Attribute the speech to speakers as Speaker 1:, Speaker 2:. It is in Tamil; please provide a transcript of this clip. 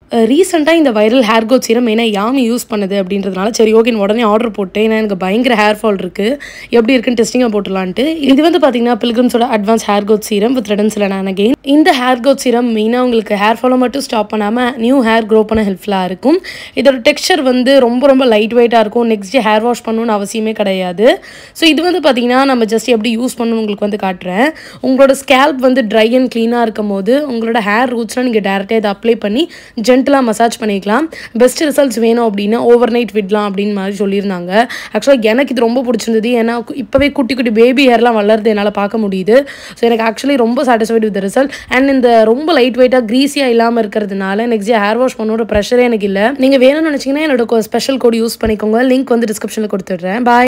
Speaker 1: ரீசெண்டாக இந்த வைரல் ஹேர் க்ரோத் சீரம் மெயினாக யாமி யூஸ் பண்ணுது அப்படின்றதுனால சரி ஓகே உடனே ஆர்டர் போட்டேன் ஏன்னா எனக்கு பயங்கர ஹேர் ஃபால் இருக்குது எப்படி இருக்குன்னு டெஸ்டிங்காக போட்டுலான்ட்டு இது வந்து பார்த்தீங்கன்னா பில்கிரிம்ஸோட advance hair growth serum with Redensyl நான் அகெயின் இந்த ஹேர் க்ரோத் சீரம் மெயினாக உங்களுக்கு ஹேர் ஃபாலை மட்டும் ஸ்டாப் பண்ணாமல் நியூ ஹேர் க்ரோ பண்ண ஹெல்ப்ஃபுல்லாக இருக்கும் இதோட டெக்ஸ்சர் வந்து ரொம்ப ரொம்ப லைட் வெயிட்டாக இருக்கும் நெக்ஸ்ட் டே ஹேர் வாஷ் பண்ணணும்னு அவசியமே கிடையாது ஸோ இது வந்து பார்த்தீங்கன்னா நம்ம ஜஸ்ட் எப்படி யூஸ் பண்ணணும் உங்களுக்கு வந்து காட்டுறேன் உங்களோட ஸ்கேல்ப் வந்து ட்ரை அண்ட் க்ளீனாக இருக்கும் போது உங்களோட ஹேர் ரூட்ஸ்லாம் நீங்கள் டேரெக்டாக இதை அப்ளை பண்ணி ஜென்டலாக மசாஜ் பண்ணிக்கலாம் பெஸ்ட் ரிசல்ட்ஸ் வேணும் அப்படின்னா ஓவர் நைட் விடலாம் அப்படின்னு மாதிரி சொல்லியிருந்தாங்க ஆக்சுவலாக எனக்கு இது ரொம்ப பிடிச்சிருந்தது ஏன்னா கு- இப்போவே குட்டி குட்டி பேபி ஹேர்லாம் வளருது என்னால் பார்க்க முடியுது ஸோ எனக்கு ஆக்சுவலி ரொம்ப சாட்டிஸ்ஃபைட் வித் ரிசல்ட் அண்ட் இந்த ரொம்ப லைட் வெயிட்டாக க்ரீஸியாக இல்லாமல் இருக்கிறதுனால நெக்ஸ்ட் டே ஹேர் வாஷ் பண்ணோட ப்ரெஷரே எனக்கு இல்லை நீங்கள் வேணும்னு நினச்சிங்கன்னா என்னோட ஸ்பெஷல் கோட் யூஸ் பண்ணிக்கோங்க லிங்க் வந்து டிஸ்கிரிப்ஷனில் கொடுத்துட்றேன் பாய்